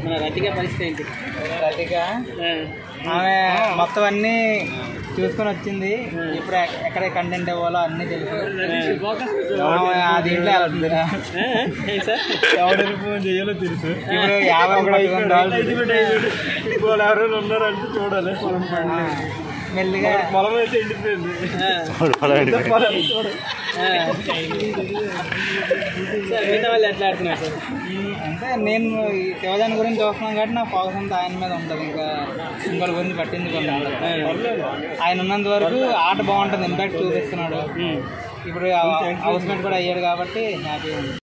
మన రతిక పరిస్థితి ఏంటి రతిక ఆ, ఆమె మొత్తం అన్ని చూసుకొని వచ్చింది ఇప్పుడు ఎక్- ఎక్కడ కంటెంట్ ఇవ్వాలో అన్ని తెలుసు ఆమె ఆ దీంట్లో వెళ్తుంది ఆ, ఏం సార్ ఎవరికి ఫోన్ చేయాలో తెలుసు ఇప్పుడు యాభై పట్టుకొని రావాలి. వాళ్ళు ఎవరైనా ఉన్నారంటే చూడాలి ఆ, మెల్లిగా పొలం అయితే ఎండిపోయింది ఆ, పొలం చూడు. ఆ. సార్ మిగతా వాళ్ళు ఎట్లా ఆడుతున్నారు సార్ ఉమ్, అంటే నేను ఈ శివజాన్ గురించి చూస్తున్నాను కాబట్టి నా ఫోకస్ అంతా ఆయన మీద ఉంటుంది ఇంకా ఇంకోటి గురించి పట్టింది కొన్ని ఉండదు. ఆయన ఉన్నంత వరకు ఆట బాగుంటుంది ఇంపాక్ట్ చూపిస్తున్నాడు ఇప్పుడు హౌస్ మేట్ కూడా అయ్యాడు కాబట్టి హ్యాపీ ఉంది